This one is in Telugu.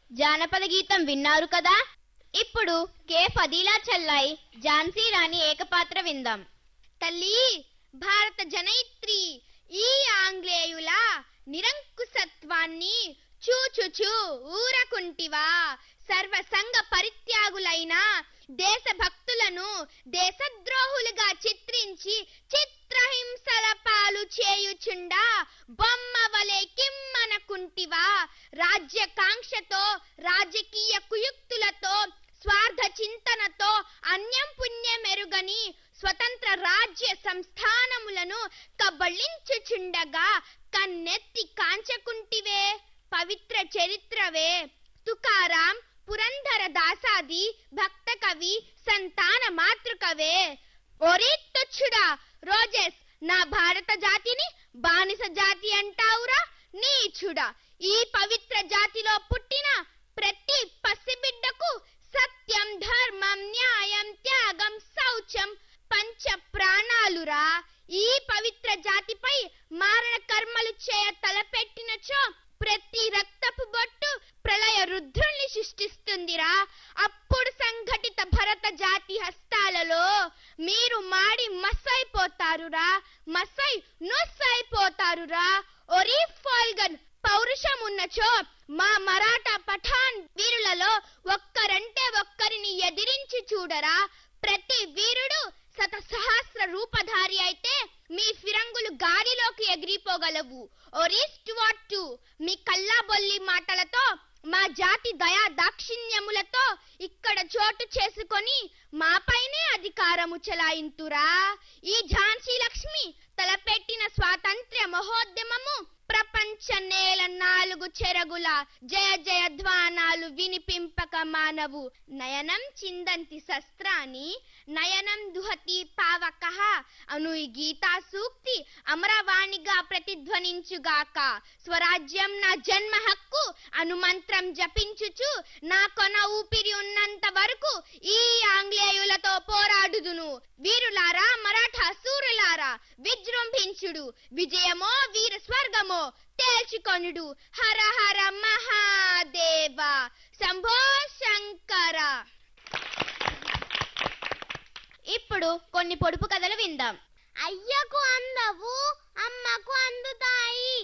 జానపద గీతం విన్నారు కదా ఇప్పుడు కే ఫదీలా చెల్లాయి ఝాన్సీ రాణి ఏకపాత్ర విందాం తల్లి భారత జనయిత్రి ఈ ఆంగ్లేయుల నిరంకుశత్వాన్ని చూచుచు ఊరకుంటివా సర్వసంగ పరిత్యాగులైన దేశభక్తులను దేశద్రోహులుగా చిత్రించి చిత్రహింసల పాలు చేయుచుండా బొమ్మ వలె కిమ్మనకుంటివా రాజ్యకాంక్షతో రాజకీయ కుయుక్తులతో స్వార్థ చింతనతో అన్యం పుణ్యమెరుగని స్వతంత్ర రాజ్య సంస్థానములను కబళించుచుండగా కన్నెత్తి కాంచకుంటివే పవిత్ర చరిత్రవే తుకారాం పురంధర దాసాది భక్త కవి సంతాన మాతృకవే ఒరే తుచ్చుడా రోజెస్ నా భారత జాతిని బానిస జాతి అంటావురా నీచుడా ఈ పవిత్ర జాతిలో పుట్టిన ప్రతి పసిబిడ్డకు సత్యం ధర్మం న్యాయం త్యాగం శౌచం పంచ ప్రాణాలురా ఈ పవిత్ర జాతిపై మారణ కర్మలు చేయ తలపెట్టినచో ప్రతి రక్తపు బొట్టు ప్రళయ రుద్రుల్ని సృష్టిస్తుందిరా అప్పుడు సంఘటిత భరత జాతి హస్తాలలో మీరు మాడి మస్సైపోతారురా మస్సై నుస్సైపోతారురా ఒరి ఫాల్గన్ పౌరుషం ఉన్నచో మా మరాఠా పఠాన్ వీరులలో ఒక్కరంటే ఒక్కరిని ఎదిరించి చూడరా ప్రతి వీరుడు శత సహస్ర రూపధారి అయితే మీ ఫిరంగులు గాలిలోకి ఎగిరిపోగలవు ఒరిస్ట్ వాట్ మీ కల్లాబొల్లి మాటలతో మా జాతి దయా దాక్షిణ్యములతో ఇక్కడ చోటు చేసుకొని మాపైనే అధికారము చెలాయింతురా ఈ ఝాన్సీ లక్ష్మి తలపెట్టిన స్వాతంత్ర్య మహోద్యమము ప్రపంచ నేల నాలుగు చెరగుల జయ జయ ధ్వానాలు వినిపింపక మానవు నయనం చిందంతి శస్త్రాన్ని నయనం దుహతి పావక అను ఈ గీతా సూక్తి అమరవాణిగా ప్రతిధ్వనించుగాక స్వరాజ్యం నా జన్మ హక్కు అను మంత్రం జపించుచు నా కొన ఊపిరి ఉన్నంత వరకు ఈ ఆంగ్లేయులతో పోరాడుదును వీరులారా మరాఠా సూరులారా విజృంభించుడు విజయమో వీర స్వర్గమో తేల్చుకొనుడు హర హర మహాదేవ శంభో శంకర ఇప్పుడు కొన్ని పొడుపు కథలు విందాం అయ్యకు అందవు అమ్మకు అందుతాయి